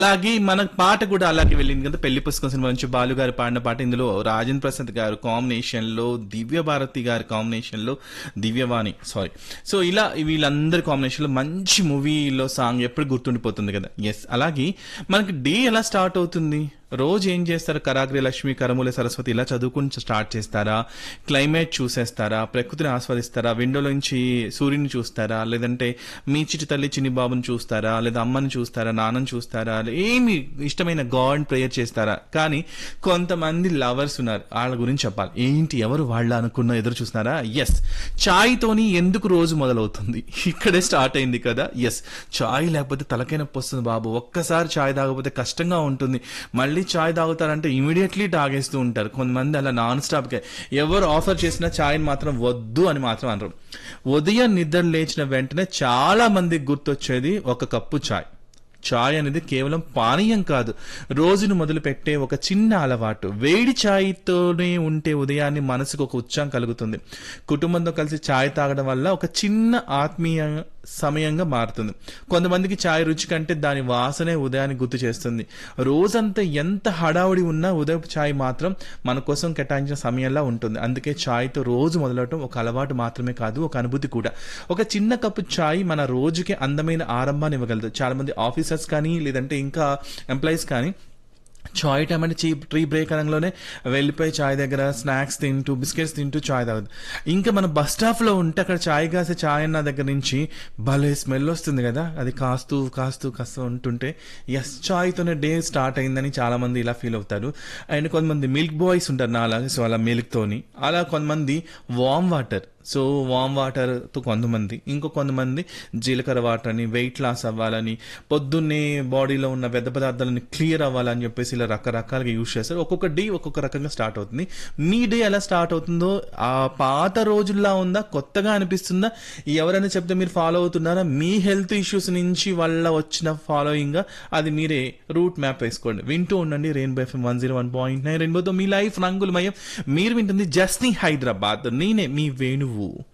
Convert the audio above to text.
అలాగే మన పాట కూడా అలాగే వెళ్ళింది కదా పెళ్లి పుస్తకం సినిమా నుంచి బాలు గారు పాడిన పాట ఇందులో రాజేంద్ర ప్రసాద్ గారు కాంబినేషన్ లో దివ్య భారతి గారి కాంబినేషన్ లో దివ్యవాణి సారీ సో ఇలా వీళ్ళందరి కాంబినేషన్ లో మంచి మూవీలో సాంగ్ ఎప్పుడు గుర్తుండిపోతుంది కదా ఎస్ అలాగే మనకి డే ఎలా స్టార్ట్ అవుతుంది రోజు ఏం చేస్తారు కరాగ్రి లక్ష్మి కరమూల సరస్వతి ఇలా చదువుకుని స్టార్ట్ చేస్తారా క్లైమేట్ చూసేస్తారా ప్రకృతిని ఆస్వాదిస్తారా విండోలోంచి సూర్యుని చూస్తారా లేదంటే మీ చిటి తల్లి చిన్ని బాబుని చూస్తారా లేదా అమ్మని చూస్తారా నాన్నని చూస్తారా ఏమి ఇష్టమైన గాడ్ ప్రేయర్ చేస్తారా కానీ కొంతమంది లవర్స్ ఉన్నారు వాళ్ళ గురించి చెప్పాలి ఏంటి ఎవరు వాళ్ళ అనుకున్న ఎదురు చూస్తున్నారా ఎస్ చాయ్ తోని ఎందుకు రోజు మొదలవుతుంది ఇక్కడే స్టార్ట్ అయింది కదా ఎస్ చాయ్ లేకపోతే తలకే నొప్పి వస్తుంది బాబు ఒక్కసారి చాయ్ తాగకపోతే కష్టంగా ఉంటుంది మళ్ళీ చాయ్ తాగుతారంటే ఇమీడియట్లీ తాగేస్తూ ఉంటారు కొంతమంది అలా నాన్ స్టాప్ గా ఎవరు ఆఫర్ చేసినా చాయ్ మాత్రం వద్దు అని మాత్రం అనరు ఉదయం నిద్ర లేచిన వెంటనే చాలా మందికి గుర్తొచ్చేది ఒక కప్పు చాయ్ చాయ్ అనేది కేవలం పానీయం కాదు రోజును మొదలు పెట్టే ఒక చిన్న అలవాటు వేడి ఛాయ్తోనే ఉంటే ఉదయాన్నే మనసుకు ఒక ఉత్సాహం కలుగుతుంది కుటుంబంతో కలిసి ఛాయ్ తాగడం వల్ల ఒక చిన్న ఆత్మీయ సమయంగా మారుతుంది కొంతమందికి ఛాయ్ రుచి కంటే దాని వాసనే ఉదయాన్ని గుర్తు చేస్తుంది రోజంతా ఎంత హడావుడి ఉన్నా ఉదయపు ఛాయ్ మాత్రం మన కోసం కేటాయించిన సమయంలో ఉంటుంది అందుకే ఛాయ్తో రోజు మొదలవటం ఒక అలవాటు మాత్రమే కాదు ఒక అనుభూతి కూడా ఒక చిన్న కప్పు ఛాయ్ మన రోజుకి అందమైన ఆరంభాన్ని ఇవ్వగలదు చాలా మంది ఆఫీసర్స్ కానీ లేదంటే ఇంకా ఎంప్లాయీస్ కానీ చాయ్ టైం అంటే చీ టీ బ్రేక్ అనగానే వెళ్ళిపోయి చాయ్ దగ్గర స్నాక్స్ తింటూ బిస్కెట్స్ తింటూ చాయ్ తాగుతుంది ఇంకా మన బస్ స్టాప్ లో ఉంటే అక్కడ చాయ్ కాసే చాయ్ అన్న దగ్గర నుంచి భలే స్మెల్ వస్తుంది కదా అది కాస్తూ కాస్తూ కాస్తూ ఉంటుంటే ఎస్ చాయ్తోనే డే స్టార్ట్ అయిందని చాలా మంది ఇలా ఫీల్ అవుతారు అండ్ కొంతమంది మిల్క్ బాయ్స్ ఉంటారు నా అలాగే సో అలా మిల్క్ తోని అలా కొంతమంది వామ్ వాటర్ సో వామ్ వాటర్తో కొంతమంది ఇంకో కొంతమంది జీలకర్ర వాటర్ అని వెయిట్ లాస్ అవ్వాలని పొద్దున్నే బాడీలో ఉన్న వ్యర్థ పదార్థాలని క్లియర్ అవ్వాలని చెప్పేసి ఇలా రకరకాలుగా యూజ్ చేస్తారు ఒక్కొక్క డే ఒక్కొక్క రకంగా స్టార్ట్ అవుతుంది మీ డే ఎలా స్టార్ట్ అవుతుందో ఆ పాత రోజుల్లా ఉందా కొత్తగా అనిపిస్తుందా ఎవరైనా చెప్తే మీరు ఫాలో అవుతున్నారా మీ హెల్త్ ఇష్యూస్ నుంచి వల్ల వచ్చిన ఫాలోయింగ్ అది మీరే రూట్ మ్యాప్ వేసుకోండి వింటూ ఉండండి Rainbow FM one zero one point nine రెయిన్బోతో మీ లైఫ్ రంగులమయం మీరు వింటుంది జస్ని హైదరాబాద్ నేనే మీ వేణువు